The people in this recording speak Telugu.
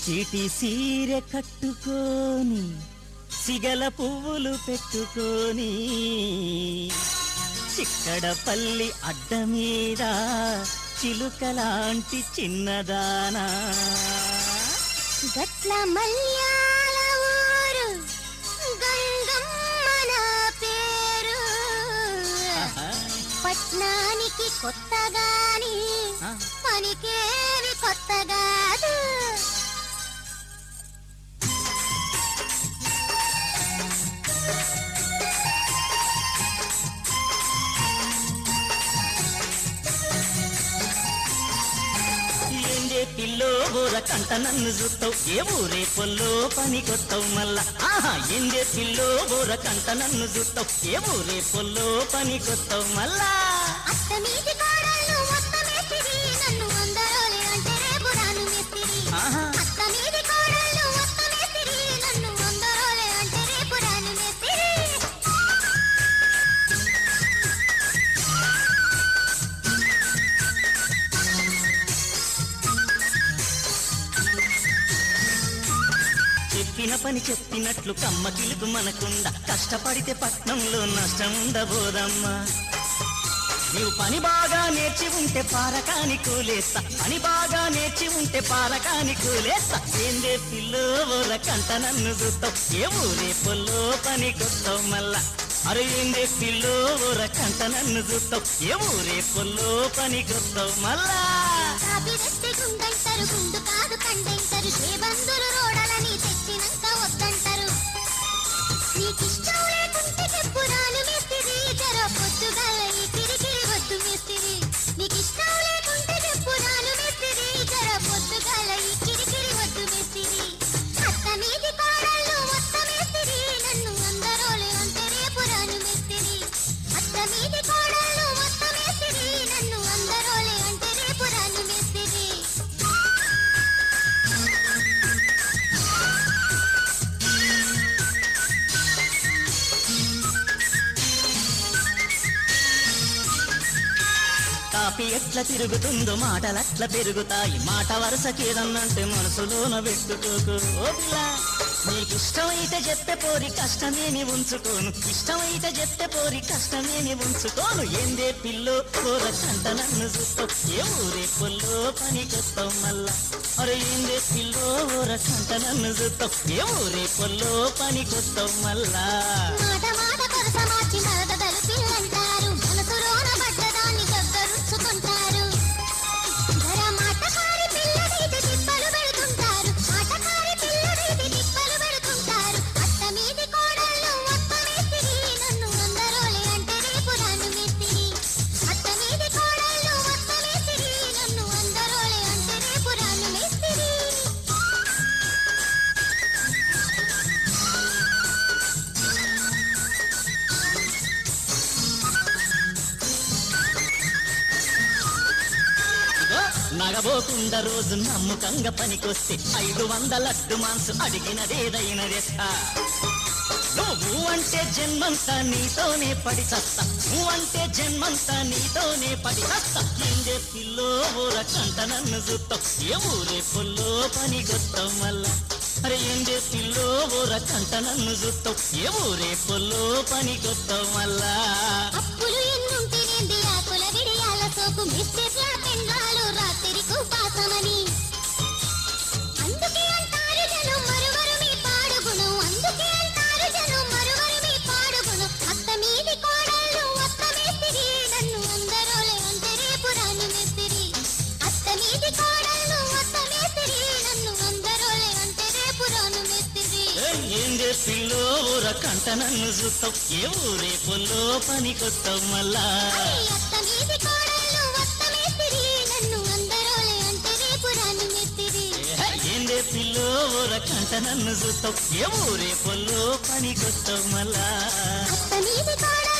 చీటి సీరె కట్టుకొని సిగల పువ్వులు పెట్టుకొని చిక్కడ పల్లి అడ్డ మీద చిలుకలాంటి చిన్నదానా గట్ల మల్యాల ఊరు గంగమ్మ నా పేరు ఆహా. పట్నానికి కొత్తగాని ఆ. పనికేవి కొత్తగాదు ఏందే పిల్లో ఊర కంట నన్ను చూస్తావు ఏ ఊరే పొల్లో పని కొత్తావు మళ్ళా ఆహా ఏందే పిల్లో ఊర కంట నన్ను చూస్తావు ఏ ఊరే పొల్లో పని కొత్తావు మళ్ళా అత్త మీది కోడళ్ళు మొత్తం ఎత్తిరి నన్ను అందరోలే అంటే రేపు రాను మెత్తిరి ఆహా అత్త మీది కోడళ్ళు మొత్తం ఎత్తిరి నన్ను అందరోలే అంటే రేపు రాను మెత్తిరి చెప్పిన పని చెప్పినట్లు కమ్మ కిలుపు మనకుండ కష్టపడితే పట్నంలో నష్టం ఉండబోదమ్మా నీవు పని బాగా నేర్చి ఉంటే పారకాని కూలేస్తా పని బాగా నేర్చి ఉంటే పారకాని కూలేస్తా ఏందే పిల్లో ఊర కంట నన్ను చూస్తావు ఏ ఊరే పొల్లో పని కొత్తావు మళ్ళా అరే ఏందే పిల్లో ఊర కంట నన్ను చూస్తావు ఏ ఊరే పొల్లో పని కొత్తావు మళ్ళా కాపీ తెస్తే గుండంటారు గుండు కాదు కండంటారు ఏ బంధులు రోడలని తెచ్చినాక వద్దంటారు నీకిష్టం లేకుంటే చెప్పు రాను మేస్తిరి జర పొద్దుగాల ఈ కిరికిరి వద్దు మేస్తిరి నీకిష్టం లేకుంటే చెప్పు రాను మేస్తిరి జర పొద్దుగాల ఈ కిరికిరి వద్దు మేస్తిరి అత్త మీది కోడళ్ళు మొత్తం మేస్తిరి నన్ను అందరోలే అంతే రేపు రాను మేస్తిరి అత్త మీది కోడళ్ళు మొత్తం మేస్తిరి నన్ను అందరోలే అంటే రేపు రాను మేస్తిరి కాపీ ఎట్లా తిరుగుతుందో మాటలట్లా పెరుగుతాయి మాట వరుసకేదన్నంటే మనసులోన పెట్టుకోకు ఓ పిల్ల నీకు ఇష్టమైతే చెప్తే పోరి కష్టమేమి ఉంచుకోను ఇష్టమైతే చెప్తే పోరి కష్టమేమి ఉంచుకోను ఏందే పిల్లో కూర కంట నన్ను చూస్తావు ఏ ఊరే పొల్లో పనికొస్తావు మళ్ళా అరే ఏందే పిల్లో ఊర కంట నన్ను చూస్తావు ఏ ఊరే పొల్లో పనికొస్తావు మళ్ళా మాట మాట కొరస మార్చి మరదలు పిల్లంటారు మనసులోన పడ్డదాన్ని దగ్గరుచ్చుకుంటారు ధర మాటకారి పిల్లడైతే తిప్పలు పెడుతుంటారు మాటకారి పిల్లడైతే తిప్పలు పెడుతుంటారు అత్త మీది కోడళ్ళు మొత్తం మేస్తిరి నన్ను అందరోలే అంటే రేపు రాను మేస్తిరి అత్త మీది కోడళ్ళు మొత్తం మేస్తిరి నన్ను అందరోలే అంటే రేపు రాను మేస్తిరి ఇదిగో నగబోకుండా రోజు నమ్ముకంగా పనికొస్తే ఐదు వందలడ్డు మాంసు అడిగినదేదైనా చేస్తా నువ్వు అంటే జన్మంతా నీతోనే పడి చస్తా నువ్వంటే జన్మంతా నీతోనే పడి చస్తా ఏందే పిల్లో ఊర కంట నన్ను చూస్తావు ఏ ఊరే పొల్లో పని కొత్తావు మళ్ళా అరే ఏందే పిల్లో ఊర కంట నన్ను చూస్తావు ఏ ఊరే పొల్లో పని కొత్తావు మళ్ళా అప్పులు ఎన్నుంటేనేంది ఆకుల విడియాల సోకు మిస్టేక్ల పెండ్రాలు రాత్రికి పాసమని అందుకే అంటారు జనం మరువరు మీ పాడుగుణం అందుకే అంటారు జనం మరువరు మీ పాడుగుణం అత్త మీది కోడళ్ళు అత్త మేస్తిరి నన్ను అందరోలే అంటే రేపు రాను మేస్తిరి అత్త మీది కోడళ్ళు అత్త మేస్తిరి నన్ను అందరోలే అంటే రేపు రాను మేస్తిరి ఏయ్, ఏందే పిల్లో ఊర కంట నన్ను చూస్తావు ఏ ఊరే పొల్లో పని కొత్తావు మళ్ళా అయ్య అత్త మీది కోడళ్ళు అత్త మేస్తిరి నన్ను అందరోలే అంటే రేపు రాను మేస్తిరి ఏ, ఏందే పిల్లో ఊర కంట నన్ను చూస్తావు ఏ ఊరే పొల్లో పని కొత్తావు మళ్ళా అత్త మీది కోడళ్ళు